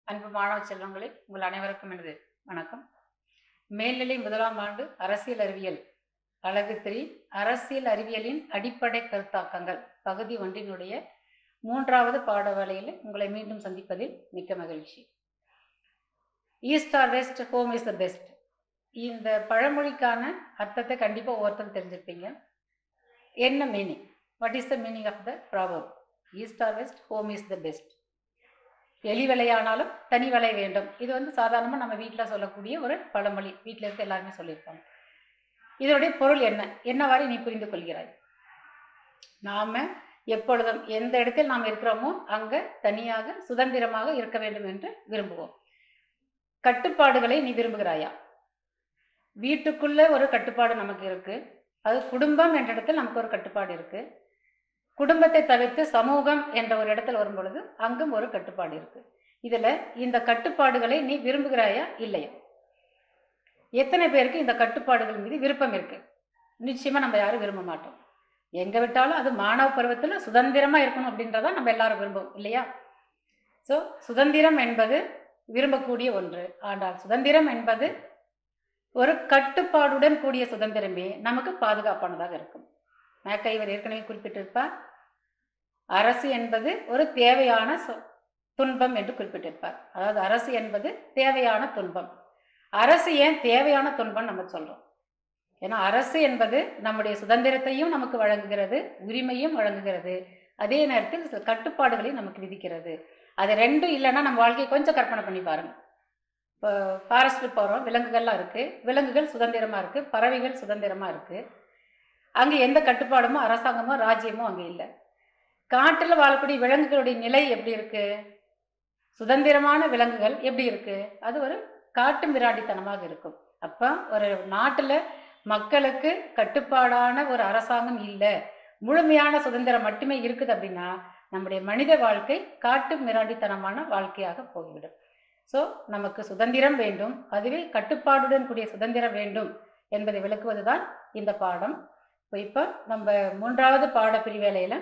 அன்பு மாணவ செல்வங்களே உங்கள் அனைவருக்கும் எனது வணக்கம் மேல்நிலை முதலாம் ஆண்டு அரசியல் அறிவியல் அழகு த்ரீ அரசியல் அறிவியலின் அடிப்படை கருத்தாக்கங்கள் பகுதி ஒன்றினுடைய மூன்றாவது பாட வேளையில் உங்களை மீண்டும் சந்திப்பதில் மிக்க மகிழ்ச்சி east or west home is the best இந்த பழமொழிக்கான அர்த்தத்தை கண்டிப்பாக ஒவ்வொருத்தரும் தெரிஞ்சிருப்பீங்க என்ன meaning what is the meaning of the proverb east or west home is the best எலி விலையானாலும் தனி விலை வேண்டும் இது வந்து சாதாரணமாக நம்ம வீட்டில் சொல்லக்கூடிய ஒரு பழமொழி வீட்டில் இருக்க எல்லாருமே சொல்லியிருப்பாங்க இதனுடைய பொருள் என்ன என்னவாறு நீ புரிந்து கொள்கிறாய் நாம் எப்பொழுதும் எந்த இடத்தில் நாம் இருக்கிறோமோ அங்கே தனியாக சுதந்திரமாக இருக்க வேண்டும் என்று விரும்புவோம் கட்டுப்பாடுகளை நீ விரும்புகிறாயா வீட்டுக்குள்ள ஒரு கட்டுப்பாடு நமக்கு இருக்கு அது குடும்பம் என்ற இடத்தில் நமக்கு ஒரு கட்டுப்பாடு இருக்கு குடும்பத்தை தவிர்த்து சமூகம் என்ற ஒரு இடத்துல வரும் பொழுது அங்கும் ஒரு கட்டுப்பாடு இருக்கு இதுல இந்த கட்டுப்பாடுகளை நீ விரும்புகிறாயா இல்லையா எத்தனை பேருக்கு இந்த கட்டுப்பாடுகள் மீது விருப்பம் இருக்கு நிச்சயமா நம்ம யாரும் விரும்ப மாட்டோம் எங்க விட்டாலும் அது மாணவ பருவத்தில் சுதந்திரமா இருக்கணும் அப்படின்றத நம்ம எல்லாரும் விரும்புவோம் இல்லையா ஸோ சுதந்திரம் என்பது விரும்பக்கூடிய ஒன்று ஆனால் சுதந்திரம் என்பது ஒரு கட்டுப்பாடுடன் கூடிய சுதந்திரமே நமக்கு பாதுகாப்பானதாக இருக்கும் மேக்கை இவர் ஏற்கனவே குறிப்பிட்டிருப்பார் அரசு என்பது ஒரு தேவையான துன்பம் என்று குறிப்பிட்டிருப்பார் அதாவது அரசு என்பது தேவையான துன்பம் அரசு ஏன் தேவையான துன்பம் நம்ம சொல்றோம் ஏன்னா அரசு என்பது நம்முடைய சுதந்திரத்தையும் நமக்கு வழங்குகிறது உரிமையும் வழங்குகிறது அதே நேரத்தில் சில கட்டுப்பாடுகளையும் நமக்கு விதிக்கிறது அது ரெண்டும் இல்லைன்னா நம்ம வாழ்க்கையை கொஞ்சம் கற்பனை பண்ணி பாருங்க இப்போ ஃபாரஸ்ட் போகிறோம் விலங்குகள்லாம் இருக்குது விலங்குகள் சுதந்திரமாக இருக்குது பறவைகள் சுதந்திரமாக இருக்குது அங்கே எந்த கட்டுப்பாடுமோ அரசாங்கமோ ராஜ்யமோ அங்கே இல்லை காட்டில் வாழக்கூடிய விலங்குகளுடைய நிலை எப்படி இருக்கு சுதந்திரமான விலங்குகள் எப்படி இருக்கு அது ஒரு காட்டு மிராண்டித்தனமாக இருக்கும் அப்போ ஒரு நாட்டில் மக்களுக்கு கட்டுப்பாடான ஒரு அரசாங்கம் இல்லை முழுமையான சுதந்திரம் மட்டுமே இருக்குது அப்படின்னா நம்முடைய மனித வாழ்க்கை காட்டு மிராண்டித்தனமான வாழ்க்கையாக போய்விடும் ஸோ நமக்கு சுதந்திரம் வேண்டும் அதுவே கட்டுப்பாடுடன் கூடிய சுதந்திரம் வேண்டும் என்பதை விளக்குவதுதான் இந்த பாடம் இப்போ இப்போ நம்ம மூன்றாவது பாடப்பிரிவேலையில்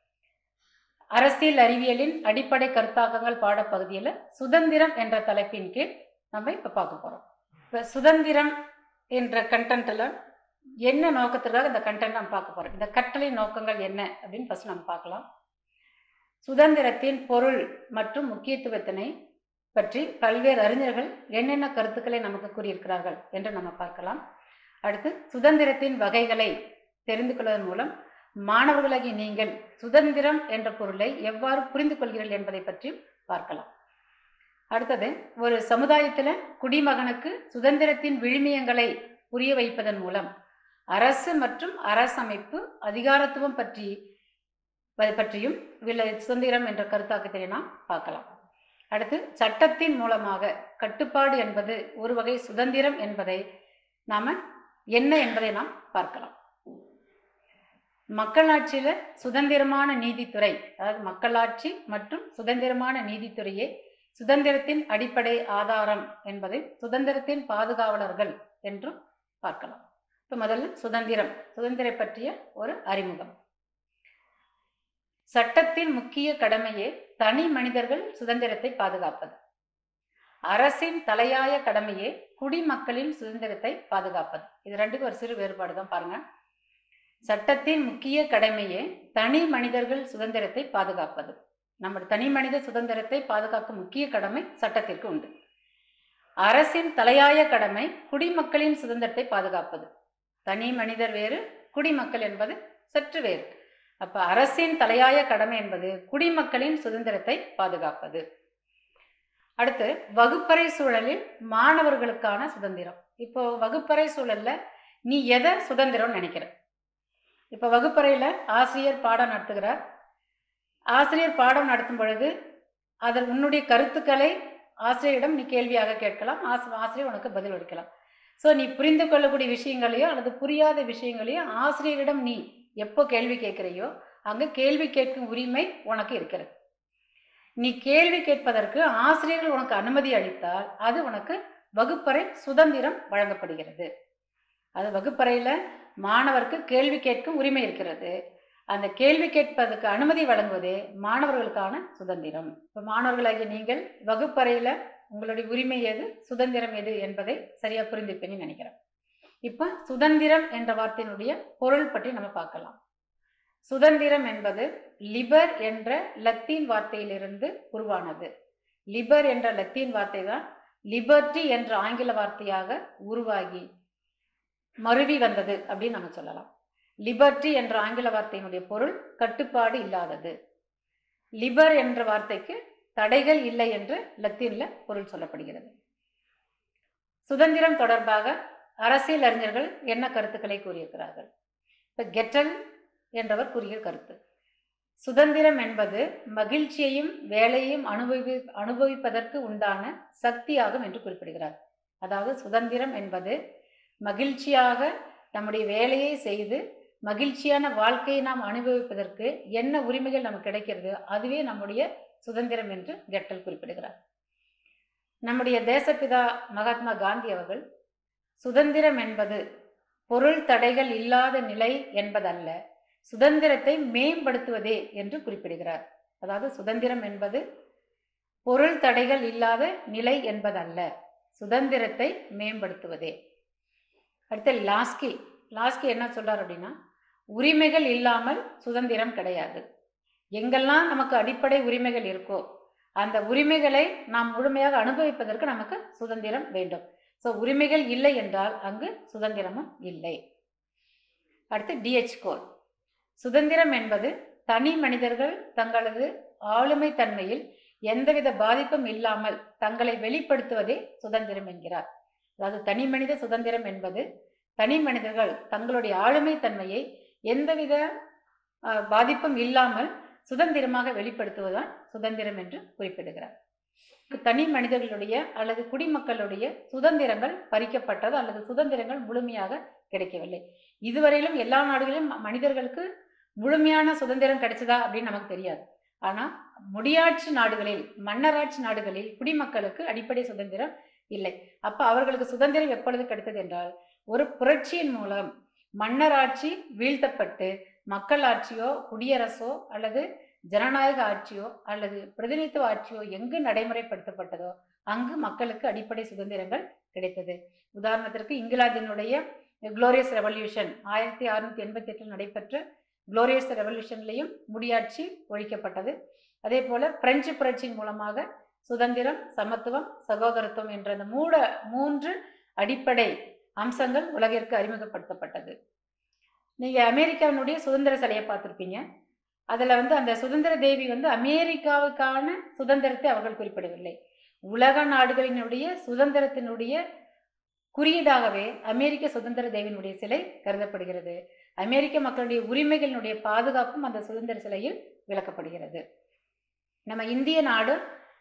அரசியல் அறிவியலின் அடிப்படை கருத்தாக்கங்கள் பாடப்பகுதியில் சுதந்திரம் என்ற தலைப்பின் கீழ் நம்ம இப்போ பார்க்க போகிறோம் இப்போ சுதந்திரம் என்ற கண்டென்ட்டில் என்ன நோக்கத்திற்காக இந்த கண்டென்ட் நம்ம பார்க்க போகிறோம் இந்த கட்டளை நோக்கங்கள் என்ன அப்படின்னு ஃபஸ்ட் நம்ம பார்க்கலாம் சுதந்திரத்தின் பொருள் மற்றும் முக்கியத்துவத்தினை பற்றி பல்வேறு அறிஞர்கள் என்னென்ன கருத்துக்களை நமக்கு கூறியிருக்கிறார்கள் என்று நம்ம பார்க்கலாம் அடுத்து சுதந்திரத்தின் வகைகளை தெரிந்து கொள்வதன் மூலம் மாணவர்களாகிய நீங்கள் சுதந்திரம் என்ற பொருளை எவ்வாறு புரிந்து கொள்கிறீர்கள் என்பதை பற்றியும் பார்க்கலாம் அடுத்தது ஒரு சமுதாயத்தில் குடிமகனுக்கு சுதந்திரத்தின் விழுமியங்களை புரிய வைப்பதன் மூலம் அரசு மற்றும் அரசமைப்பு அதிகாரத்துவம் பற்றி பற்றியும் சுதந்திரம் என்ற கருத்தாக்கத்தை நாம் பார்க்கலாம் அடுத்து சட்டத்தின் மூலமாக கட்டுப்பாடு என்பது ஒரு வகை சுதந்திரம் என்பதை நாம என்ன என்பதை நாம் பார்க்கலாம் மக்களாட்சியில் சுதந்திரமான நீதித்துறை அதாவது மக்களாட்சி மற்றும் சுதந்திரமான நீதித்துறையே சுதந்திரத்தின் அடிப்படை ஆதாரம் என்பதை சுதந்திரத்தின் பாதுகாவலர்கள் என்றும் பார்க்கலாம் இப்போ முதல்ல சுதந்திரம் சுதந்திரம் பற்றிய ஒரு அறிமுகம் சட்டத்தின் முக்கிய கடமையே தனி மனிதர்கள் சுதந்திரத்தை பாதுகாப்பது அரசின் தலையாய கடமையே குடிமக்களின் சுதந்திரத்தை பாதுகாப்பது இது ரெண்டுக்கும் ஒரு சிறு வேறுபாடு தான் பாருங்க சட்டத்தின் முக்கிய கடமையே தனி மனிதர்கள் சுதந்திரத்தை பாதுகாப்பது நம்ம தனி மனித சுதந்திரத்தை பாதுகாக்கும் முக்கிய கடமை சட்டத்திற்கு உண்டு அரசின் தலையாய கடமை குடிமக்களின் சுதந்திரத்தை பாதுகாப்பது தனி மனிதர் வேறு குடிமக்கள் என்பது சற்று வேறு அப்ப அரசின் தலையாய கடமை என்பது குடிமக்களின் சுதந்திரத்தை பாதுகாப்பது அடுத்து வகுப்பறை சூழலில் மாணவர்களுக்கான சுதந்திரம் இப்போ வகுப்பறை சூழல்ல நீ எதை சுதந்திரம் நினைக்கிற இப்போ வகுப்பறையில் ஆசிரியர் பாடம் நடத்துகிறார் ஆசிரியர் பாடம் நடத்தும் பொழுது அதில் உன்னுடைய கருத்துக்களை ஆசிரியரிடம் நீ கேள்வியாக கேட்கலாம் ஆசி ஆசிரியர் உனக்கு பதில் அளிக்கலாம் ஸோ நீ புரிந்து கொள்ளக்கூடிய விஷயங்களையோ அல்லது புரியாத விஷயங்களையோ ஆசிரியரிடம் நீ எப்போ கேள்வி கேட்குறையோ அங்கே கேள்வி கேட்கும் உரிமை உனக்கு இருக்கிறது நீ கேள்வி கேட்பதற்கு ஆசிரியர்கள் உனக்கு அனுமதி அளித்தால் அது உனக்கு வகுப்பறை சுதந்திரம் வழங்கப்படுகிறது அது வகுப்பறையில் மாணவருக்கு கேள்வி கேட்கும் உரிமை இருக்கிறது அந்த கேள்வி கேட்பதற்கு அனுமதி வழங்குவதே மாணவர்களுக்கான சுதந்திரம் இப்போ மாணவர்களாகிய நீங்கள் வகுப்பறையில் உங்களுடைய உரிமை எது சுதந்திரம் எது என்பதை சரியா புரிந்திருப்பேன்னு நினைக்கிறேன் இப்போ சுதந்திரம் என்ற வார்த்தையினுடைய பொருள் பற்றி நம்ம பார்க்கலாம் சுதந்திரம் என்பது லிபர் என்ற லத்தீன் வார்த்தையிலிருந்து உருவானது லிபர் என்ற லத்தீன் வார்த்தை தான் லிபர்ட்டி என்ற ஆங்கில வார்த்தையாக உருவாகி மருவி வந்தது அப்படின்னு நம்ம சொல்லலாம் லிபர்ட்டி என்ற ஆங்கில வார்த்தையினுடைய பொருள் கட்டுப்பாடு இல்லாதது லிபர் என்ற வார்த்தைக்கு தடைகள் இல்லை என்று லத்தீன்ல பொருள் சொல்லப்படுகிறது சுதந்திரம் தொடர்பாக அரசியல் அறிஞர்கள் என்ன கருத்துக்களை கூறியிருக்கிறார்கள் இப்ப கெட்டல் என்றவர் கூறிய கருத்து சுதந்திரம் என்பது மகிழ்ச்சியையும் வேலையையும் அனுபவி அனுபவிப்பதற்கு உண்டான சக்தியாகும் என்று குறிப்பிடுகிறார் அதாவது சுதந்திரம் என்பது மகிழ்ச்சியாக நம்முடைய வேலையை செய்து மகிழ்ச்சியான வாழ்க்கையை நாம் அனுபவிப்பதற்கு என்ன உரிமைகள் நமக்கு கிடைக்கிறது அதுவே நம்முடைய சுதந்திரம் என்று கெட்டல் குறிப்பிடுகிறார் நம்முடைய தேசப்பிதா மகாத்மா காந்தி அவர்கள் சுதந்திரம் என்பது பொருள் தடைகள் இல்லாத நிலை என்பதல்ல சுதந்திரத்தை மேம்படுத்துவதே என்று குறிப்பிடுகிறார் அதாவது சுதந்திரம் என்பது பொருள் தடைகள் இல்லாத நிலை என்பதல்ல சுதந்திரத்தை மேம்படுத்துவதே அடுத்து லாஸ்கி லாஸ்கி என்ன சொல்றார் அப்படின்னா உரிமைகள் இல்லாமல் சுதந்திரம் கிடையாது எங்கெல்லாம் நமக்கு அடிப்படை உரிமைகள் இருக்கோ அந்த உரிமைகளை நாம் முழுமையாக அனுபவிப்பதற்கு நமக்கு சுதந்திரம் வேண்டும் ஸோ உரிமைகள் இல்லை என்றால் அங்கு சுதந்திரமும் இல்லை அடுத்து டிஹெச் கோல் சுதந்திரம் என்பது தனி மனிதர்கள் தங்களது ஆளுமை தன்மையில் எந்தவித பாதிப்பும் இல்லாமல் தங்களை வெளிப்படுத்துவதே சுதந்திரம் என்கிறார் அதாவது தனி மனித சுதந்திரம் என்பது தனி மனிதர்கள் தங்களுடைய ஆளுமை தன்மையை எந்தவித அஹ், பாதிப்பும் இல்லாமல் சுதந்திரமாக வெளிப்படுத்துவதுதான் சுதந்திரம் என்று குறிப்பிடுகிறார் தனி மனிதர்களுடைய அல்லது குடிமக்களுடைய சுதந்திரங்கள் பறிக்கப்பட்டது அல்லது சுதந்திரங்கள் முழுமையாக கிடைக்கவில்லை இதுவரையிலும் எல்லா நாடுகளிலும் ம- மனிதர்களுக்கு முழுமையான சுதந்திரம் கிடைச்சதா அப்படின்னு நமக்கு தெரியாது ஆனா முடியாட்சி நாடுகளில் மன்னராட்சி நாடுகளில் குடிமக்களுக்கு அடிப்படை சுதந்திரம் இல்லை அப்ப அவர்களுக்கு சுதந்திரம் எப்பொழுது கிடைத்தது என்றால் ஒரு புரட்சியின் மூலம் மன்னராட்சி வீழ்த்தப்பட்டு மக்களாட்சியோ குடியரசோ அல்லது ஜனநாயக ஆட்சியோ அல்லது பிரதிநிதித்துவ ஆட்சியோ எங்கு நடைமுறைப்படுத்தப்பட்டதோ அங்கு மக்களுக்கு அடிப்படை சுதந்திரங்கள் கிடைத்தது உதாரணத்திற்கு இங்கிலாந்தினுடைய குளோரியஸ் ரெவல்யூஷன் ஆயிரத்தி அறுநூத்தி எண்பத்தி எட்டில் நடைபெற்ற குளோரியஸ் ரெவல்யூஷன்லையும் முடியாட்சி ஒழிக்கப்பட்டது அதே போல பிரெஞ்சு புரட்சியின் மூலமாக சுதந்திரம் சமத்துவம் சகோதரத்துவம் என்ற அந்த மூட மூன்று அடிப்படை அம்சங்கள் உலகிற்கு அறிமுகப்படுத்தப்பட்டது நீங்க அமெரிக்காவினுடைய சுதந்திர சிலையை பார்த்துருப்பீங்க அதுல வந்து அந்த சுதந்திர தேவி வந்து அமெரிக்காவுக்கான சுதந்திரத்தை அவர்கள் குறிப்பிடவில்லை உலக நாடுகளினுடைய சுதந்திரத்தினுடைய குறியீடாகவே அமெரிக்க சுதந்திர தேவியினுடைய சிலை கருதப்படுகிறது அமெரிக்க மக்களுடைய உரிமைகளினுடைய பாதுகாப்பும் அந்த சுதந்திர சிலையில் விளக்கப்படுகிறது நம்ம இந்திய நாடு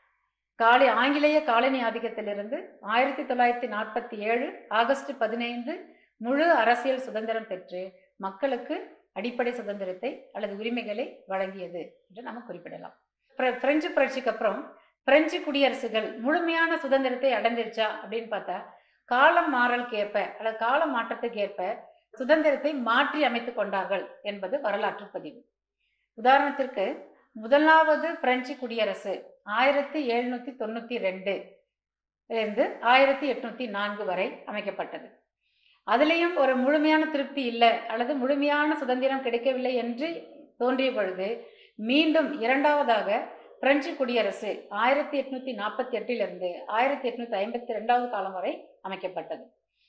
காலை ஆங்கிலேய காலனி ஆதிக்கத்திலிருந்து ஆயிரத்தி தொள்ளாயிரத்தி நாற்பத்தி ஏழு ஆகஸ்ட் பதினைந்து முழு அரசியல் சுதந்திரம் பெற்று மக்களுக்கு அடிப்படை சுதந்திரத்தை அல்லது உரிமைகளை வழங்கியது என்று நம்ம குறிப்பிடலாம் பிர- பிரெஞ்சு புரட்சிக்கு அப்புறம் பிரெஞ்சு குடியரசுகள் முழுமையான சுதந்திரத்தை அடைஞ்சிருச்சா அப்படின்னு பார்த்தா காலம் மாறலுக்கு ஏற்ப அல்லது கால மாற்றத்துக்கு ஏற்ப சுதந்திரத்தை மாற்றி அமைத்துக் கொண்டார்கள் என்பது வரலாற்று பதிவு உதாரணத்திற்கு முதலாவது பிரெஞ்சு குடியரசு ஆயிரத்தி எழுநூத்தி தொண்ணூத்தி ரெண்டு இருந்து ஆயிரத்தி எட்நூத்தி நான்கு வரை அமைக்கப்பட்டது அதுலேயும் ஒரு முழுமையான திருப்தி இல்லை அல்லது முழுமையான சுதந்திரம் கிடைக்கவில்லை என்று தோன்றிய பொழுது மீண்டும் இரண்டாவதாக பிரெஞ்சு குடியரசு ஆயிரத்தி எட்நூத்தி நாற்பத்தி எட்டிலிருந்து ஆயிரத்தி எட்நூத்தி ஐம்பத்தி ரெண்டாவது காலம் வரை அமைக்கப்பட்டது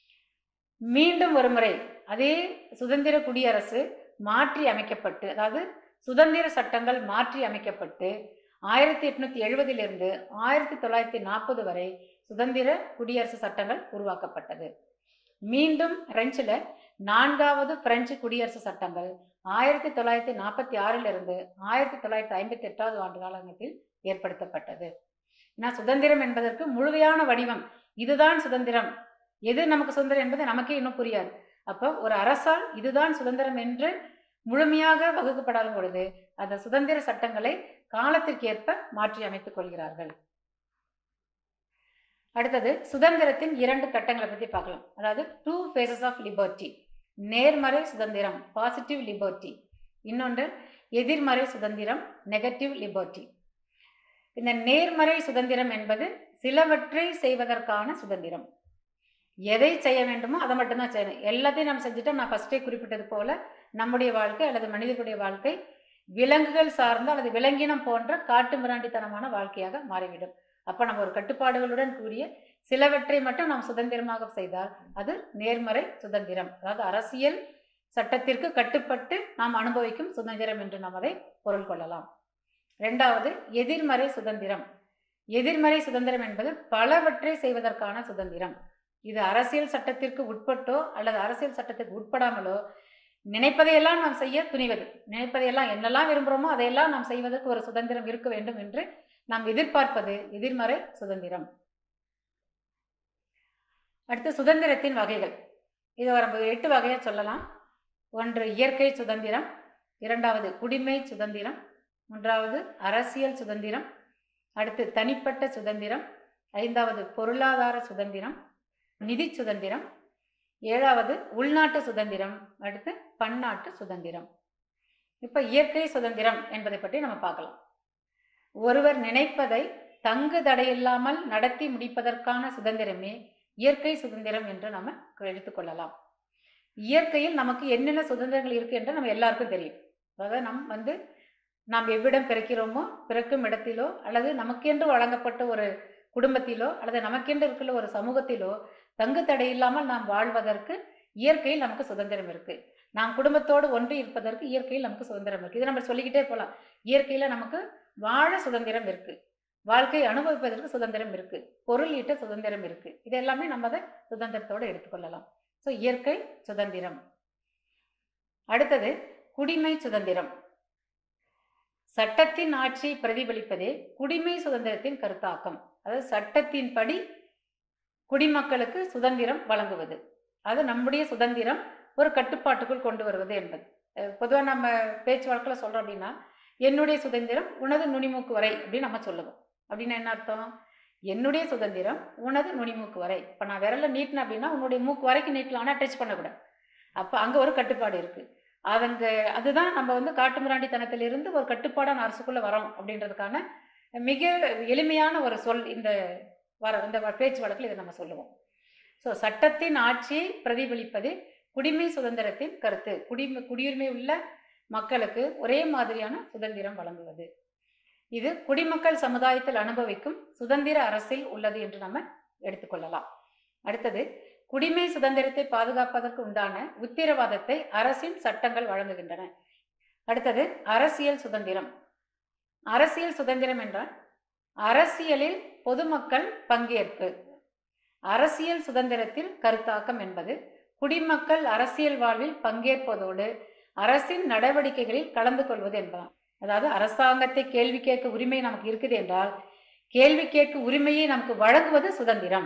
மீண்டும் ஒரு முறை அதே சுதந்திர குடியரசு மாற்றி அமைக்கப்பட்டு அதாவது சுதந்திர சட்டங்கள் மாற்றி அமைக்கப்பட்டு ஆயிரத்தி எட்நூத்தி எழுபதிலிருந்து ஆயிரத்தி தொள்ளாயிரத்தி நாற்பது வரை சுதந்திர குடியரசு சட்டங்கள் உருவாக்கப்பட்டது மீண்டும் பிரெஞ்சில் நான்காவது பிரெஞ்சு குடியரசு சட்டங்கள் ஆயிரத்தி தொள்ளாயிரத்தி நாற்பத்தி ஆறிலிருந்து ஆயிரத்தி தொள்ளாயிரத்தி ஐம்பத்தி எட்டாவது ஆண்டு காலகட்டத்தில் ஏற்படுத்தப்பட்டது ஏன்னா சுதந்திரம் என்பதற்கு முழுமையான வடிவம் இதுதான் சுதந்திரம் எது நமக்கு சுதந்திரம் என்பது நமக்கே இன்னும் புரியாது அப்போ ஒரு அரசால் இதுதான் சுதந்திரம் என்று முழுமையாக வகுக்கப்படாத பொழுது அந்த சுதந்திர சட்டங்களை காலத்திற்கு ஏற்ப மாற்றி அமைத்துக் கொள்கிறார்கள் அடுத்தது சுதந்திரத்தின் இரண்டு கட்டங்களை பற்றி பார்க்கலாம் அதாவது டூ ஃபேசஸ் ஆஃப் லிபர்ட்டி நேர்மறை சுதந்திரம் பாசிட்டிவ் லிபர்ட்டி இன்னொன்று எதிர்மறை சுதந்திரம் நெகட்டிவ் லிபர்ட்டி இந்த நேர்மறை சுதந்திரம் என்பது சிலவற்றை செய்வதற்கான சுதந்திரம் எதை செய்ய வேண்டுமோ அதை மட்டும்தான் செய்யணும் எல்லாத்தையும் நம்ம செஞ்சுட்டோம் நான் ஃபஸ்ட்டே குறிப்பிட்டது போல நம்முடைய வாழ்க்கை அல்லது மனிதர்களுடைய வாழ்க்கை விலங்குகள் சார்ந்த அல்லது விலங்கினம் போன்ற காட்டு மிராண்டித்தனமான வாழ்க்கையாக மாறிவிடும் அப்போ நம்ம ஒரு கட்டுப்பாடுகளுடன் கூடிய சிலவற்றை மட்டும் நாம் சுதந்திரமாக செய்தால் அது நேர்மறை சுதந்திரம் அதாவது அரசியல் சட்டத்திற்கு கட்டுப்பட்டு நாம் அனுபவிக்கும் சுதந்திரம் என்று நாம் அதை பொருள் கொள்ளலாம் ரெண்டாவது எதிர்மறை சுதந்திரம் எதிர்மறை சுதந்திரம் என்பது பலவற்றை செய்வதற்கான சுதந்திரம் இது அரசியல் சட்டத்திற்கு உட்பட்டோ அல்லது அரசியல் சட்டத்திற்கு உட்படாமலோ நினைப்பதையெல்லாம் நாம் செய்ய துணிவது நினைப்பதையெல்லாம் என்னெல்லாம் விரும்புகிறோமோ அதையெல்லாம் நாம் செய்வதற்கு ஒரு சுதந்திரம் இருக்க வேண்டும் என்று நாம் எதிர்பார்ப்பது எதிர்மறை சுதந்திரம் அடுத்து சுதந்திரத்தின் வகைகள் இதை ஒரு எட்டு வகையாக சொல்லலாம் ஒன்று இயற்கை சுதந்திரம் இரண்டாவது குடிமை சுதந்திரம் மூன்றாவது அரசியல் சுதந்திரம் அடுத்து தனிப்பட்ட சுதந்திரம் ஐந்தாவது பொருளாதார சுதந்திரம் நிதி சுதந்திரம் ஏழாவது உள்நாட்டு சுதந்திரம் அடுத்து பன்னாட்டு சுதந்திரம் இப்போ இயற்கை சுதந்திரம் என்பதை பற்றி நம்ம பார்க்கலாம் ஒருவர் நினைப்பதை தங்கு தடையில்லாமல் நடத்தி முடிப்பதற்கான சுதந்திரமே இயற்கை சுதந்திரம் என்று நம்ம எடுத்துக்கொள்ளலாம் இயற்கையில் நமக்கு என்னென்ன சுதந்திரங்கள் இருக்குது என்று நம்ம எல்லாருக்கும் தெரியும் அதாவது நம் வந்து நாம் எவ்விடம் பிறக்கிறோமோ பிறக்கும் இடத்திலோ அல்லது நமக்கென்று வழங்கப்பட்ட ஒரு குடும்பத்திலோ அல்லது நமக்கென்று இருக்கிற ஒரு சமூகத்திலோ தங்கு தடை இல்லாமல் நாம் வாழ்வதற்கு இயற்கையில் நமக்கு சுதந்திரம் இருக்கு நாம் குடும்பத்தோடு ஒன்று இருப்பதற்கு இயற்கையில் நமக்கு சுதந்திரம் இருக்கு இதை நம்ம சொல்லிக்கிட்டே போகலாம் இயற்கையில நமக்கு வாழ சுதந்திரம் இருக்கு வாழ்க்கையை அனுபவிப்பதற்கு சுதந்திரம் இருக்கு பொருள் ஈட்ட சுதந்திரம் இருக்கு இது எல்லாமே நம்ம அதை சுதந்திரத்தோடு எடுத்துக்கொள்ளலாம் ஸோ இயற்கை சுதந்திரம் அடுத்தது குடிமை சுதந்திரம் சட்டத்தின் ஆட்சியை பிரதிபலிப்பதே குடிமை சுதந்திரத்தின் கருத்தாக்கம் அதாவது சட்டத்தின்படி குடிமக்களுக்கு சுதந்திரம் வழங்குவது அது நம்முடைய சுதந்திரம் ஒரு கட்டுப்பாட்டுக்குள் கொண்டு வருவது என்பது பொதுவாக நம்ம பேச்சு வழக்கில் சொல்கிறோம் அப்படின்னா என்னுடைய சுதந்திரம் உனது நுனிமூக்கு வரை அப்படின்னு நம்ம சொல்லுவோம் அப்படின்னா என்ன அர்த்தம் என்னுடைய சுதந்திரம் உனது நுனிமூக்கு வரை இப்போ நான் விரல நீட்டினேன் அப்படின்னா உன்னுடைய மூக்கு வரைக்கும் நீட்டலாம் ஆனால் டச் பண்ணக்கூடாது அப்போ அங்கே ஒரு கட்டுப்பாடு இருக்குது அதங்க அதுதான் நம்ம வந்து காட்டுமிராண்டித்தனத்திலிருந்து ஒரு கட்டுப்பாடான அரசுக்குள்ளே வரோம் அப்படின்றதுக்கான மிக எளிமையான ஒரு சொல் இந்த வர இந்த பேச்சு வழக்கில் இதை நம்ம சொல்லுவோம் ஸோ சட்டத்தின் ஆட்சியை பிரதிபலிப்பது குடிமை சுதந்திரத்தின் கருத்து குடிமை குடியுரிமை உள்ள மக்களுக்கு ஒரே மாதிரியான சுதந்திரம் வழங்குவது இது குடிமக்கள் சமுதாயத்தில் அனுபவிக்கும் சுதந்திர அரசில் உள்ளது என்று நம்ம எடுத்துக்கொள்ளலாம் அடுத்தது குடிமை சுதந்திரத்தை பாதுகாப்பதற்கு உண்டான உத்தரவாதத்தை அரசின் சட்டங்கள் வழங்குகின்றன அடுத்தது அரசியல் சுதந்திரம் அரசியல் சுதந்திரம் என்றால் அரசியலில் பொதுமக்கள் பங்கேற்பு அரசியல் சுதந்திரத்தில் கருத்தாக்கம் என்பது குடிமக்கள் அரசியல் வாழ்வில் பங்கேற்பதோடு அரசின் நடவடிக்கைகளில் கலந்து கொள்வது என்பதாம் அதாவது அரசாங்கத்தை கேள்வி கேட்க உரிமை நமக்கு இருக்குது என்றால் கேள்வி கேட்கும் உரிமையை நமக்கு வழங்குவது சுதந்திரம்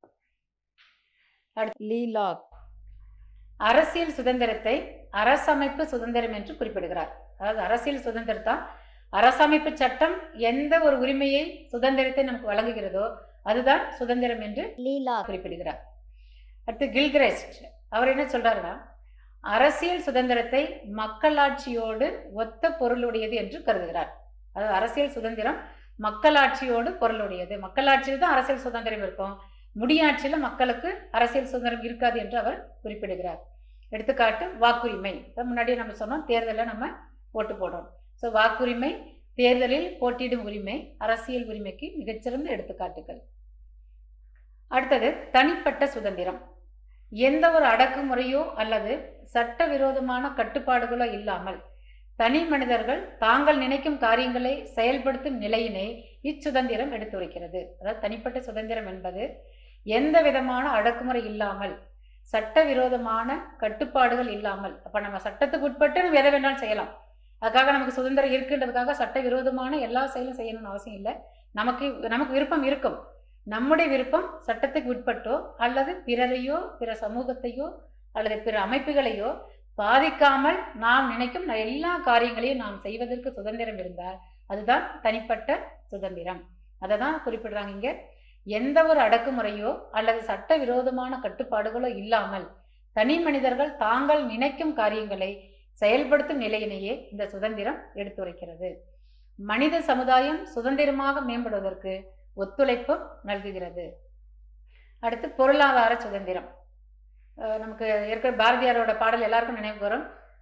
லீலா அரசியல் சுதந்திரத்தை அரசமைப்பு சுதந்திரம் என்று குறிப்பிடுகிறார் அதாவது அரசியல் சுதந்திரத்தான் அரசமைப்பு சட்டம் எந்த ஒரு உரிமையை சுதந்திரத்தை நமக்கு வழங்குகிறதோ அதுதான் சுதந்திரம் என்று லீலா குறிப்பிடுகிறார் அடுத்து கில்கிரெஸ்ட் அவர் என்ன சொல்றாருன்னா அரசியல் சுதந்திரத்தை மக்களாட்சியோடு ஒத்த பொருளுடையது என்று கருதுகிறார் அதாவது அரசியல் சுதந்திரம் மக்களாட்சியோடு பொருளுடையது மக்களாட்சியில் தான் அரசியல் சுதந்திரம் இருக்கும் முடியாட்சியில் மக்களுக்கு அரசியல் சுதந்திரம் இருக்காது என்று அவர் குறிப்பிடுகிறார் எடுத்துக்காட்டு வாக்குரிமை முன்னாடியே நம்ம சொன்னோம் தேர்தலில் நம்ம ஓட்டு போடுறோம் ஸோ வாக்குரிமை தேர்தலில் போட்டியிடும் உரிமை அரசியல் உரிமைக்கு மிகச்சிறந்த எடுத்துக்காட்டுகள் அடுத்தது தனிப்பட்ட சுதந்திரம் எந்த ஒரு அடக்குமுறையோ அல்லது சட்டவிரோதமான கட்டுப்பாடுகளோ இல்லாமல் தனி மனிதர்கள் தாங்கள் நினைக்கும் காரியங்களை செயல்படுத்தும் நிலையினை இச்சுதந்திரம் எடுத்துரைக்கிறது அதாவது தனிப்பட்ட சுதந்திரம் என்பது எந்த விதமான அடக்குமுறை இல்லாமல் சட்டவிரோதமான கட்டுப்பாடுகள் இல்லாமல் அப்போ நம்ம சட்டத்துக்கு உட்பட்டு நம்ம எதை வேணாலும் செய்யலாம் அதுக்காக நமக்கு சுதந்திரம் இருக்குன்றதுக்காக சட்டவிரோதமான எல்லா செயலும் செய்யணும்னு அவசியம் இல்லை நமக்கு நமக்கு விருப்பம் இருக்கும் நம்முடைய விருப்பம் சட்டத்துக்கு உட்பட்டோ அல்லது பிறரையோ பிற சமூகத்தையோ அல்லது பிற அமைப்புகளையோ பாதிக்காமல் நாம் நினைக்கும் எல்லா காரியங்களையும் நாம் செய்வதற்கு சுதந்திரம் இருந்தால் அதுதான் தனிப்பட்ட சுதந்திரம் அதை தான் குறிப்பிடுறாங்க இங்கே எந்த ஒரு அடக்குமுறையோ அல்லது சட்டவிரோதமான கட்டுப்பாடுகளோ இல்லாமல் தனி மனிதர்கள் தாங்கள் நினைக்கும் காரியங்களை செயல்படுத்தும் நிலையினையே இந்த சுதந்திரம் எடுத்துரைக்கிறது மனித சமுதாயம் சுதந்திரமாக மேம்படுவதற்கு ஒத்துழைப்பும் நல்குகிறது அடுத்து பொருளாதார சுதந்திரம் அஹ் நமக்கு இருக்கிற பாரதியாரோட பாடல் எல்லாருக்கும் நினைவு வரும்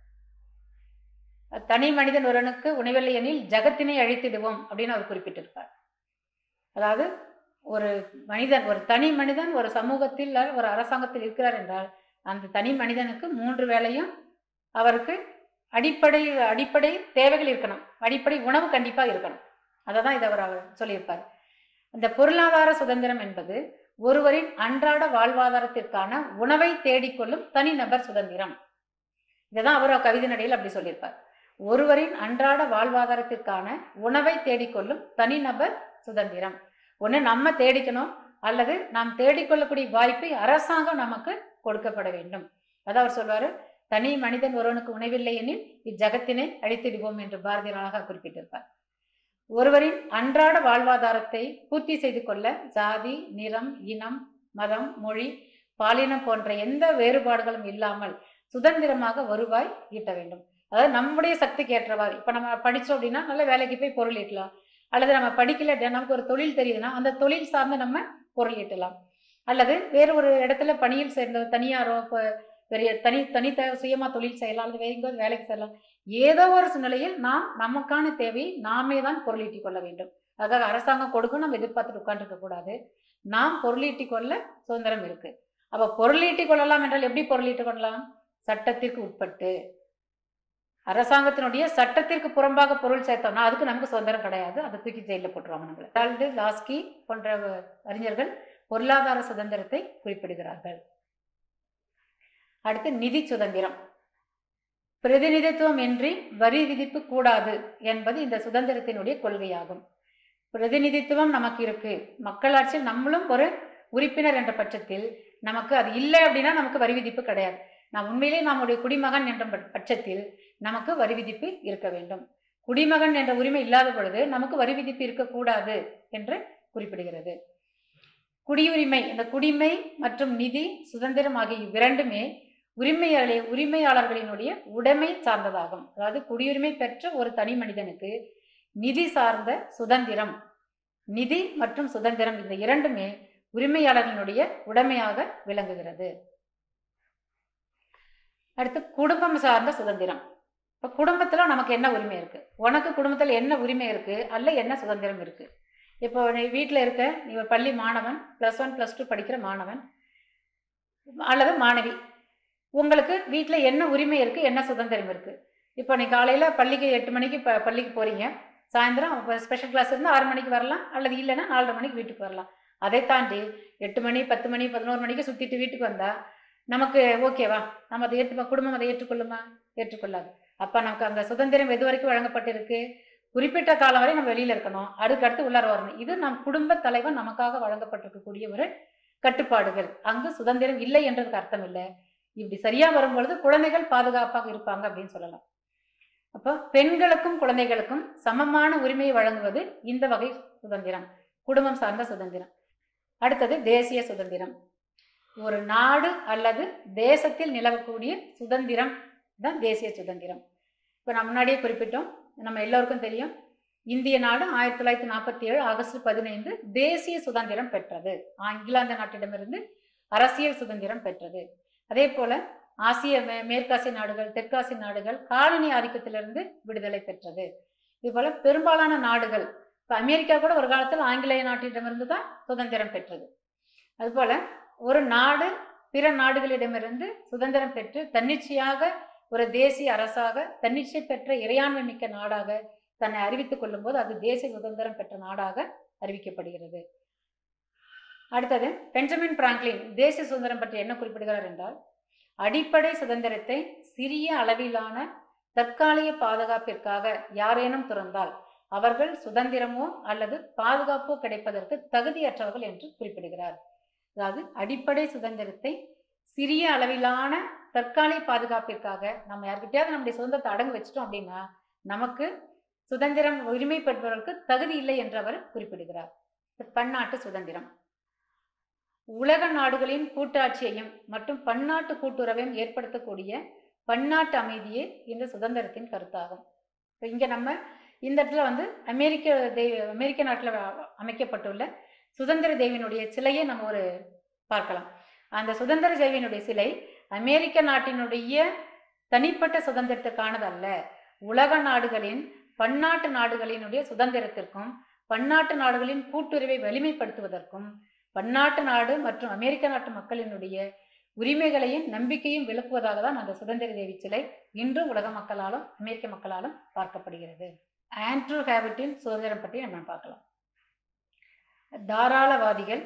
தனி மனிதன் ஒருவனுக்கு உணவில்லை எனில் ஜகத்தினை அழித்திடுவோம் அப்படின்னு அவர் குறிப்பிட்டிருப்பார் அதாவது ஒரு மனிதன் ஒரு தனி மனிதன் ஒரு சமூகத்தில் ஒரு அரசாங்கத்தில் இருக்கிறார் என்றால் அந்த தனி மனிதனுக்கு மூன்று வேளையும் அவருக்கு அடிப்படை அடிப்படை தேவைகள் இருக்கணும் அடிப்படை உணவு கண்டிப்பாக இருக்கணும் அதை தான் இதை அவர் அவர் சொல்லியிருப்பார் இந்த பொருளாதார சுதந்திரம் என்பது ஒருவரின் அன்றாட வாழ்வாதாரத்திற்கான உணவை தேடிக்கொள்ளும் தனிநபர் சுதந்திரம் இதை தான் அவர் கவிதை நடையில் அப்படி சொல்லியிருப்பார் ஒருவரின் அன்றாட வாழ்வாதாரத்திற்கான உணவை தேடிக்கொள்ளும் தனிநபர் சுதந்திரம் ஒன்று நம்ம தேடிக்கணும் அல்லது நாம் தேடிக்கொள்ளக்கூடிய வாய்ப்பை அரசாங்கம் நமக்கு கொடுக்கப்பட வேண்டும் அதான் அவர் சொல்வாரு தனி மனிதன் ஒருவனுக்கு உணவில்லை எனில் இஜகத்தினை அழித்திடுவோம் என்று பாரதியார் அழகாக குறிப்பிட்டிருப்பார் ஒருவரின் அன்றாட வாழ்வாதாரத்தை பூர்த்தி செய்து கொள்ள ஜாதி நிறம் இனம் மதம் மொழி பாலினம் போன்ற எந்த வேறுபாடுகளும் இல்லாமல் சுதந்திரமாக வருவாய் ஈட்ட வேண்டும் அதாவது நம்முடைய சக்திக்கு ஏற்றவாறு இப்போ நம்ம படித்தோம் அப்படின்னா நல்ல வேலைக்கு போய் பொருள் ஈட்டலாம் அல்லது நம்ம படிக்கல அப்படின்னா நமக்கு ஒரு தொழில் தெரியுதுன்னா அந்த தொழில் சார்ந்து நம்ம பொருள் ஈட்டலாம் அல்லது வேறு ஒரு இடத்துல பணியில் சேர்ந்த தனியாரோ இப்போ பெரிய தனி தனித்த சுயமாக தொழில் செய்யலாம் அல்லது வேறு எங்கேயாவது வேலைக்கு செல்லலாம் ஏதோ ஒரு சூழ்நிலையில் நாம் நமக்கான தேவையை நாமே தான் பொருளீட்டிக் கொள்ள வேண்டும் அதுக்காக அரசாங்கம் கொடுக்கும் நம்ம எதிர்பார்த்துட்டு உட்காந்துருக்க கூடாது நாம் பொருளீட்டிக் கொள்ள சுதந்திரம் இருக்கு அப்போ பொருளீட்டிக் கொள்ளலாம் என்றால் எப்படி பொருளீட்டிக் கொள்ளலாம் சட்டத்திற்கு உட்பட்டு அரசாங்கத்தினுடைய சட்டத்திற்கு புறம்பாக பொருள் சேர்த்தோம்னா அதுக்கு நமக்கு சுதந்திரம் கிடையாது அதை தூக்கி ஜெயிலில் போட்டுருவாங்க நம்மளை டால்டு லாஸ்கி போன்ற அறிஞர்கள் பொருளாதார சுதந்திரத்தை குறிப்பிடுகிறார்கள் அடுத்து நிதி சுதந்திரம் பிரதிநிதித்துவம் இன்றி வரி விதிப்பு கூடாது என்பது இந்த சுதந்திரத்தினுடைய கொள்கையாகும் பிரதிநிதித்துவம் நமக்கு இருக்கு மக்களாட்சியில் நம்மளும் ஒரு உறுப்பினர் என்ற பட்சத்தில் நமக்கு அது இல்லை அப்படின்னா நமக்கு வரி விதிப்பு கிடையாது நாம் உண்மையிலே நம்முடைய குடிமகன் என்ற பட்சத்தில் நமக்கு வரி விதிப்பு இருக்க வேண்டும் குடிமகன் என்ற உரிமை இல்லாத பொழுது நமக்கு வரி விதிப்பு இருக்கக்கூடாது என்று குறிப்பிடுகிறது குடியுரிமை இந்த குடிமை மற்றும் நிதி சுதந்திரம் ஆகிய இவ்விரண்டுமே உரிமையாளே உரிமையாளர்களினுடைய உடைமை சார்ந்ததாகும் அதாவது குடியுரிமை பெற்ற ஒரு தனி மனிதனுக்கு நிதி சார்ந்த சுதந்திரம் நிதி மற்றும் சுதந்திரம் இந்த இரண்டுமே உரிமையாளர்களினுடைய உடைமையாக விளங்குகிறது அடுத்து குடும்பம் சார்ந்த சுதந்திரம் இப்போ குடும்பத்தில் நமக்கு என்ன உரிமை இருக்கு உனக்கு குடும்பத்தில் என்ன உரிமை இருக்கு அல்ல என்ன சுதந்திரம் இருக்கு இப்போ நீ வீட்டில் இருக்க நீ ஒரு பள்ளி மாணவன் ப்ளஸ் ஒன் ப்ளஸ் டூ படிக்கிற மாணவன் அல்லது மாணவி உங்களுக்கு வீட்டில் என்ன உரிமை இருக்குது என்ன சுதந்திரம் இருக்குது இப்போ நீ காலையில் பள்ளிக்கு எட்டு மணிக்கு ப பள்ளிக்கு போகிறீங்க சாயந்தரம் இப்போ ஸ்பெஷல் கிளாஸ் இருந்தால் ஆறு மணிக்கு வரலாம் அல்லது இல்லைன்னா நாலரை மணிக்கு வீட்டுக்கு வரலாம் அதை தாண்டி எட்டு மணி பத்து மணி பதினோரு மணிக்கு சுற்றிட்டு வீட்டுக்கு வந்தால் நமக்கு ஓகேவா நம்ம அதை ஏற்று குடும்பம் அதை ஏற்றுக்கொள்ளுமா ஏற்றுக்கொள்ளாது அப்போ நமக்கு அந்த சுதந்திரம் எது வரைக்கும் வழங்கப்பட்டிருக்கு குறிப்பிட்ட காலம் வரை நம்ம வெளியில் இருக்கணும் அதுக்கடுத்து உள்ளார வரணும் இது நம் குடும்ப தலைவன் நமக்காக வழங்கப்பட்டிருக்கக்கூடிய ஒரு கட்டுப்பாடுகள் அங்கு சுதந்திரம் இல்லை என்றதுக்கு அர்த்தம் இல்லை இப்படி சரியா வரும்பொழுது குழந்தைகள் பாதுகாப்பாக இருப்பாங்க அப்படின்னு சொல்லலாம் அப்போ பெண்களுக்கும் குழந்தைகளுக்கும் சமமான உரிமையை வழங்குவது இந்த வகை சுதந்திரம் குடும்பம் சார்ந்த சுதந்திரம் அடுத்தது தேசிய சுதந்திரம் ஒரு நாடு அல்லது தேசத்தில் நிலவக்கூடிய சுதந்திரம் தான் தேசிய சுதந்திரம் இப்போ நான் முன்னாடியே குறிப்பிட்டோம் நம்ம எல்லோருக்கும் தெரியும் இந்திய நாடு ஆயிரத்தி தொள்ளாயிரத்தி நாற்பத்தி ஏழு ஆகஸ்ட் பதினைந்து தேசிய சுதந்திரம் பெற்றது இங்கிலாந்து நாட்டிடமிருந்து அரசியல் சுதந்திரம் பெற்றது அதே போல ஆசிய மே மேற்காசிய நாடுகள் தெற்காசிய நாடுகள் காலனி ஆதிக்கத்திலிருந்து விடுதலை பெற்றது இது போல பெரும்பாலான நாடுகள் இப்போ அமெரிக்கா கூட ஒரு காலத்தில் ஆங்கிலேய நாட்டிடமிருந்து தான் சுதந்திரம் பெற்றது அதுபோல ஒரு நாடு பிற நாடுகளிடமிருந்து சுதந்திரம் பெற்று தன்னிச்சையாக ஒரு தேசிய அரசாக தன்னிச்சை பெற்ற இறையாண்மை மிக்க நாடாக தன்னை அறிவித்துக் கொள்ளும் போது அது தேசிய சுதந்திரம் பெற்ற நாடாக அறிவிக்கப்படுகிறது அடுத்தது பெஞ்சமின் பிராங்க்லின் தேசிய சுதந்திரம் பற்றி என்ன குறிப்பிடுகிறார் என்றால் அடிப்படை சுதந்திரத்தை சிறிய அளவிலான தற்காலிக பாதுகாப்பிற்காக யாரேனும் துறந்தால் அவர்கள் சுதந்திரமோ அல்லது பாதுகாப்போ கிடைப்பதற்கு தகுதியற்றவர்கள் என்று குறிப்பிடுகிறார் அதாவது அடிப்படை சுதந்திரத்தை சிறிய அளவிலான தற்காலிக பாதுகாப்பிற்காக நம்ம யார்கிட்டயாவது நம்முடைய சுதந்திரத்தை அடங்கு வச்சிட்டோம் அப்படின்னா நமக்கு சுதந்திரம் உரிமை பெற்றவர்களுக்கு தகுதி இல்லை என்று அவர் குறிப்பிடுகிறார் பன்னாட்டு சுதந்திரம் உலக நாடுகளின் கூட்டாட்சியையும் மற்றும் பன்னாட்டு கூட்டுறவையும் ஏற்படுத்தக்கூடிய பன்னாட்டு அமைதியே இந்த சுதந்திரத்தின் கருத்தாகும் இப்போ இங்கே நம்ம இந்த இடத்துல வந்து அமெரிக்க தெய்வ அமெரிக்க நாட்டில் அமைக்கப்பட்டுள்ள சுதந்திர தேவியினுடைய சிலையை நம்ம ஒரு பார்க்கலாம் அந்த சுதந்திர தேவியினுடைய சிலை அமெரிக்க நாட்டினுடைய தனிப்பட்ட சுதந்திரத்துக்கானது அல்ல உலக நாடுகளின் பன்னாட்டு நாடுகளினுடைய சுதந்திரத்திற்கும் பன்னாட்டு நாடுகளின் கூட்டுறவை வலிமைப்படுத்துவதற்கும் பன்னாட்டு நாடு மற்றும் அமெரிக்க நாட்டு மக்களினுடைய உரிமைகளையும் நம்பிக்கையும் விளக்குவதாக தான் அந்த சுதந்திர தேவி சிலை இன்று உலக மக்களாலும் அமெரிக்க மக்களாலும் பார்க்கப்படுகிறது ஆண்ட்ரூ ஹேபிட்டின் சுதந்திரம் பற்றி நம்ம பார்க்கலாம் தாராளவாதிகள்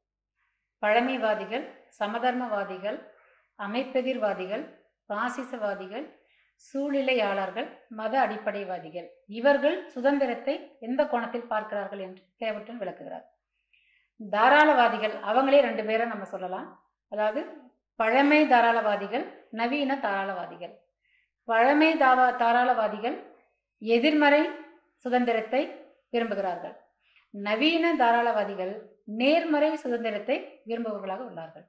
பழமைவாதிகள் சமதர்மவாதிகள் அமைப்பெதிர்வாதிகள் பாசிசவாதிகள் சூழ்நிலையாளர்கள் மத அடிப்படைவாதிகள் இவர்கள் சுதந்திரத்தை எந்த கோணத்தில் பார்க்கிறார்கள் என்று கேவட்டன் விளக்குகிறார் தாராளவாதிகள் அவங்களே ரெண்டு பேரை நம்ம சொல்லலாம் அதாவது பழமை தாராளவாதிகள் நவீன தாராளவாதிகள் பழமை தாவா தாராளவாதிகள் எதிர்மறை சுதந்திரத்தை விரும்புகிறார்கள் நவீன தாராளவாதிகள் நேர்மறை சுதந்திரத்தை விரும்புபவர்களாக உள்ளார்கள்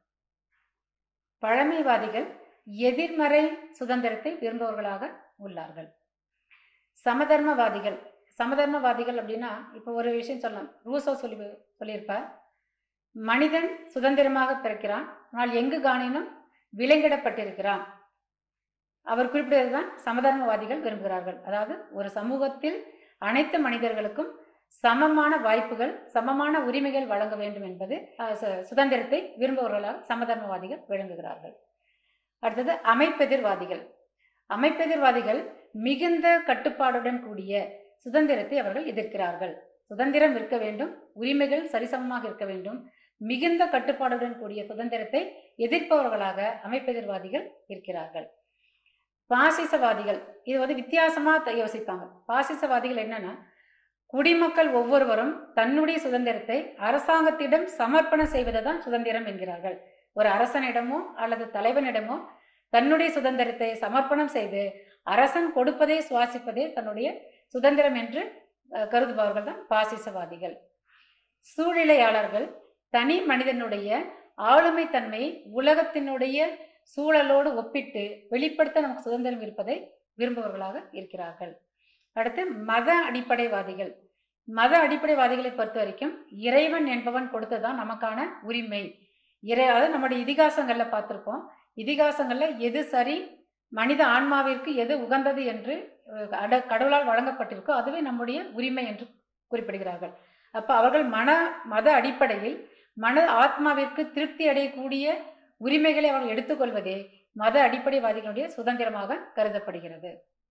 பழமைவாதிகள் எதிர்மறை சுதந்திரத்தை விரும்புபவர்களாக உள்ளார்கள் சமதர்மவாதிகள் சமதர்மவாதிகள் அப்படின்னா இப்போ ஒரு விஷயம் சொல்லலாம் ரூசோ சொல்லி சொல்லியிருப்பார் மனிதன் சுதந்திரமாக பிறக்கிறான் ஆனால் எங்கு காணினும் விலங்கிடப்பட்டிருக்கிறான் அவர் குறிப்பிட்டதுதான் சமதர்மவாதிகள் விரும்புகிறார்கள் அதாவது ஒரு சமூகத்தில் அனைத்து மனிதர்களுக்கும் சமமான வாய்ப்புகள் சமமான உரிமைகள் வழங்க வேண்டும் என்பது சுதந்திரத்தை விரும்புபவர்களாக சமதர்மவாதிகள் விளங்குகிறார்கள் அடுத்தது அமைப்பெதிர்வாதிகள் அமைப்பெதிர்வாதிகள் மிகுந்த கட்டுப்பாடுடன் கூடிய சுதந்திரத்தை அவர்கள் எதிர்க்கிறார்கள் சுதந்திரம் இருக்க வேண்டும் உரிமைகள் சரிசமமாக இருக்க வேண்டும் மிகுந்த கட்டுப்பாடுடன் கூடிய சுதந்திரத்தை எதிர்ப்பவர்களாக அமைப்பெதிர்வாதிகள் இருக்கிறார்கள் பாசிசவாதிகள் இது வந்து வித்தியாசமா யோசிப்பாங்க பாசிசவாதிகள் என்னன்னா குடிமக்கள் ஒவ்வொருவரும் தன்னுடைய சுதந்திரத்தை அரசாங்கத்திடம் சமர்ப்பணம் செய்வதை தான் சுதந்திரம் என்கிறார்கள் ஒரு அரசனிடமோ அல்லது தலைவனிடமோ தன்னுடைய சுதந்திரத்தை சமர்ப்பணம் செய்து அரசன் கொடுப்பதை சுவாசிப்பதே தன்னுடைய சுதந்திரம் என்று கருதுபவர்கள் தான் பாசிசவாதிகள் சூழ்நிலையாளர்கள் தனி மனிதனுடைய ஆளுமை தன்மையை உலகத்தினுடைய சூழலோடு ஒப்பிட்டு வெளிப்படுத்த நமக்கு சுதந்திரம் இருப்பதை விரும்புபவர்களாக இருக்கிறார்கள் அடுத்து மத அடிப்படைவாதிகள் மத அடிப்படைவாதிகளை பொறுத்த வரைக்கும் இறைவன் என்பவன் கொடுத்ததான் நமக்கான உரிமை இறை அதாவது நம்முடைய இதிகாசங்கள்ல பார்த்துருப்போம் இதிகாசங்கள்ல எது சரி மனித ஆன்மாவிற்கு எது உகந்தது என்று அட கடவுளால் வழங்கப்பட்டிருக்கோ அதுவே நம்முடைய உரிமை என்று குறிப்பிடுகிறார்கள் அப்போ அவர்கள் மன மத அடிப்படையில் மன ஆத்மாவிற்கு திருப்தி அடையக்கூடிய உரிமைகளை அவர்கள் எடுத்துக்கொள்வதே மத அடிப்படைவாதிகளுடைய சுதந்திரமாக கருதப்படுகிறது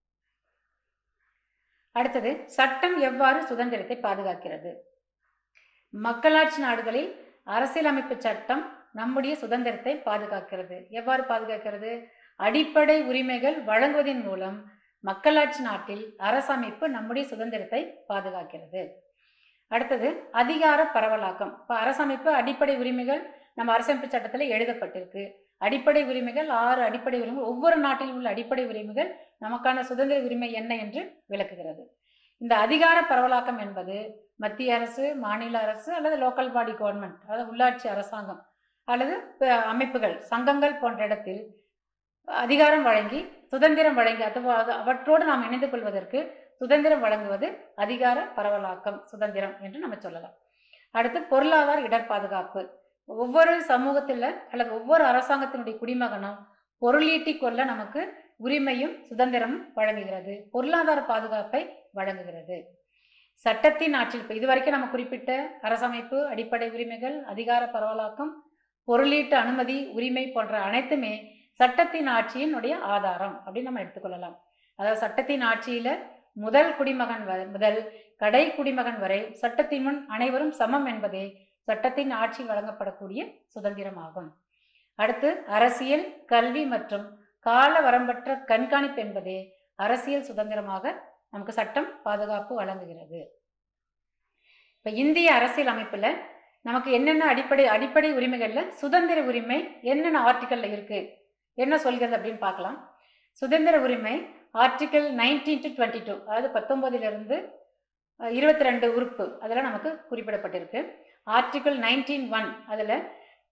அடுத்தது சட்டம் எவ்வாறு சுதந்திரத்தை பாதுகாக்கிறது மக்களாட்சி நாடுகளில் அரசியலமைப்பு சட்டம் நம்முடைய சுதந்திரத்தை பாதுகாக்கிறது எவ்வாறு பாதுகாக்கிறது அடிப்படை உரிமைகள் வழங்குவதன் மூலம் மக்களாட்சி நாட்டில் அரசமைப்பு நம்முடைய சுதந்திரத்தை பாதுகாக்கிறது அடுத்தது அதிகார பரவலாக்கம் இப்போ அரசமைப்பு அடிப்படை உரிமைகள் நம்ம அரசமைப்பு சட்டத்தில் எழுதப்பட்டிருக்கு அடிப்படை உரிமைகள் ஆறு அடிப்படை உரிமைகள் ஒவ்வொரு நாட்டிலும் உள்ள அடிப்படை உரிமைகள் நமக்கான சுதந்திர உரிமை என்ன என்று விளக்குகிறது இந்த அதிகார பரவலாக்கம் என்பது மத்திய அரசு மாநில அரசு அல்லது லோக்கல் பாடி கவர்மெண்ட் அதாவது உள்ளாட்சி அரசாங்கம் அல்லது அமைப்புகள் சங்கங்கள் போன்ற இடத்தில் அதிகாரம் வழங்கி சுதந்திரம் வழங்கி அதுவா அவற்றோடு நாம் இணைந்து கொள்வதற்கு சுதந்திரம் வழங்குவது அதிகார பரவலாக்கம் சுதந்திரம் என்று நம்ம சொல்லலாம் அடுத்து பொருளாதார இடர் பாதுகாப்பு ஒவ்வொரு சமூகத்தில் அல்லது ஒவ்வொரு அரசாங்கத்தினுடைய குடிமகனும் பொருளீட்டி கொள்ள நமக்கு உரிமையும் சுதந்திரமும் வழங்குகிறது பொருளாதார பாதுகாப்பை வழங்குகிறது சட்டத்தின் ஆட்சி இப்போ இதுவரைக்கும் நம்ம குறிப்பிட்ட அரசமைப்பு அடிப்படை உரிமைகள் அதிகார பரவலாக்கம் பொருளீட்டு அனுமதி உரிமை போன்ற அனைத்துமே சட்டத்தின் ஆட்சியினுடைய ஆதாரம் அப்படின்னு நம்ம எடுத்துக்கொள்ளலாம் அதாவது சட்டத்தின் ஆட்சியில முதல் குடிமகன் முதல் கடை குடிமகன் வரை சட்டத்தின் முன் அனைவரும் சமம் என்பதே சட்டத்தின் ஆட்சி வழங்கப்படக்கூடிய சுதந்திரமாகும் அடுத்து அரசியல் கல்வி மற்றும் கால வரம்பற்ற கண்காணிப்பு என்பதே அரசியல் சுதந்திரமாக நமக்கு சட்டம் பாதுகாப்பு வழங்குகிறது இப்ப இந்திய அரசியல் அமைப்புல நமக்கு என்னென்ன அடிப்படை அடிப்படை உரிமைகள்ல சுதந்திர உரிமை என்னென்ன ஆர்டிக்கல்ல இருக்கு என்ன சொல்கிறது அப்படின்னு பார்க்கலாம் சுதந்திர உரிமை article nineteen to twenty two அதாவது பத்தொன்பதிலிருந்து இருபத்தி ரெண்டு உறுப்பு அதெல்லாம் நமக்கு குறிப்பிடப்பட்டிருக்கு ஆர்டிக்கல் நைன்டீன் ஒன் அதில்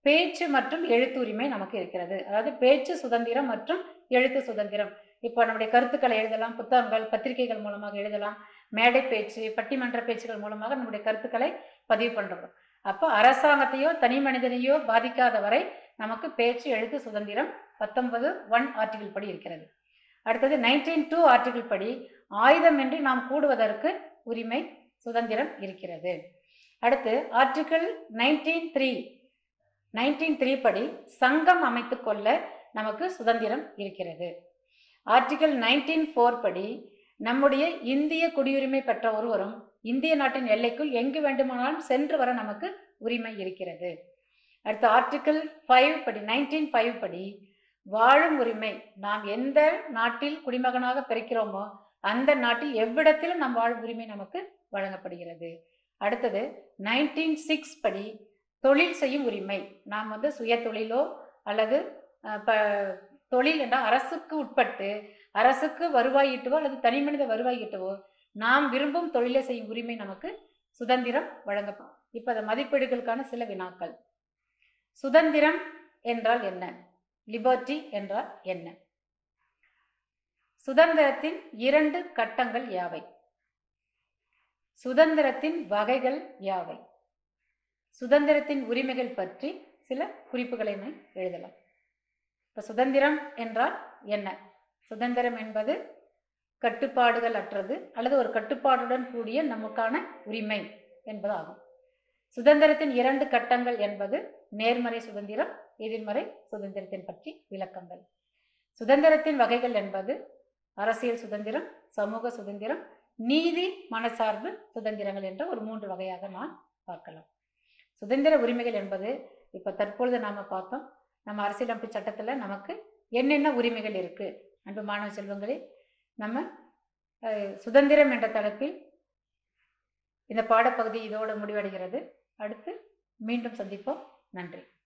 பேச்சு மற்றும் எழுத்து உரிமை நமக்கு இருக்கிறது அதாவது பேச்சு சுதந்திரம் மற்றும் எழுத்து சுதந்திரம் இப்போ நம்முடைய கருத்துக்களை எழுதலாம் புத்தகங்கள் பத்திரிகைகள் மூலமாக எழுதலாம் மேடை பேச்சு பட்டிமன்ற பேச்சுகள் மூலமாக நம்முடைய கருத்துக்களை பதிவு பண்ணுறோம் அப்போ அரசாங்கத்தையோ தனி மனிதனையோ பாதிக்காத வரை நமக்கு பேச்சு எழுத்து சுதந்திரம் பத்தொன்பது ஒன் ஆர்டிகிள் படி இருக்கிறது அடுத்தது நைன்டீன் டூ ஆர்டிகிள் படி ஆயுதமின்றி நாம் கூடுவதற்கு உரிமை சுதந்திரம் இருக்கிறது அடுத்து article nineteen three nineteen three படி சங்கம் அமைத்து கொள்ள நமக்கு சுதந்திரம் இருக்கிறது ஆர்டிகிள் நைன்டீன் ஃபோர் படி நம்முடைய இந்திய குடியுரிமை பெற்ற ஒருவரும் இந்திய நாட்டின் எல்லைக்குள் எங்கு வேண்டுமானாலும் சென்று வர நமக்கு உரிமை இருக்கிறது அடுத்து ஆர்டிகிள் ஃபைவ் படி நைன்டீன் ஃபைவ் படி வாழும் உரிமை நாம் எந்த நாட்டில் குடிமகனாக பிறக்கிறோமோ அந்த நாட்டில் எவ்விடத்திலும் நம் வாழும் உரிமை நமக்கு வழங்கப்படுகிறது அடுத்தது நைன்டீன் சிக்ஸ் படி தொழில் செய்யும் உரிமை நாம் வந்து சுய தொழிலோ அல்லது அஹ், ப தொழில் என்றால் அரசுக்கு உட்பட்டு அரசுக்கு வருவாய் ஈட்டவோ அல்லது தனி மனித வருவாய் ஈட்டவோ நாம் விரும்பும் தொழிலை செய்யும் உரிமை நமக்கு சுதந்திரம் வழங்கப்படும் இப்போ அந்த மதிப்பீடுகளுக்கான சில வினாக்கள் சுதந்திரம் என்றால் என்ன லிபர்ட்டி என்றால் என்ன சுதந்திரத்தின் இரண்டு கட்டங்கள் யாவை சுதந்திரத்தின் வகைகள் யாவை சுதந்திரத்தின் உரிமைகள் பற்றி சில குறிப்புகளை நான் எழுதலாம் இப்போ சுதந்திரம் என்றால் என்ன சுதந்திரம் என்பது கட்டுப்பாடுகள் அற்றது அல்லது ஒரு கட்டுப்பாடுடன் கூடிய நமக்கான உரிமை என்பதாகும் சுதந்திரத்தின் இரண்டு கட்டங்கள் என்பது நேர்மறை சுதந்திரம் எதிர்மறை சுதந்திரத்தின் பற்றி விளக்கங்கள் சுதந்திரத்தின் வகைகள் என்பது அரசியல் சுதந்திரம் சமூக சுதந்திரம் நீதி மனசார்பு சுதந்திரங்கள் என்ற ஒரு மூன்று வகையாக நான் பார்க்கலாம் சுதந்திர உரிமைகள் என்பது இப்போ தற்பொழுது நாம் பார்த்தோம் நம்ம அரசியலமைப்பு சட்டத்தில் நமக்கு என்னென்ன உரிமைகள் இருக்குது அன்பு மாணவ செல்வங்களே நம்ம அஹ், சுதந்திரம் என்ற தலைப்பில் இந்த பாடப்பகுதி இதோடு முடிவடைகிறது அடுத்து மீண்டும் சந்திப்போம் நன்றி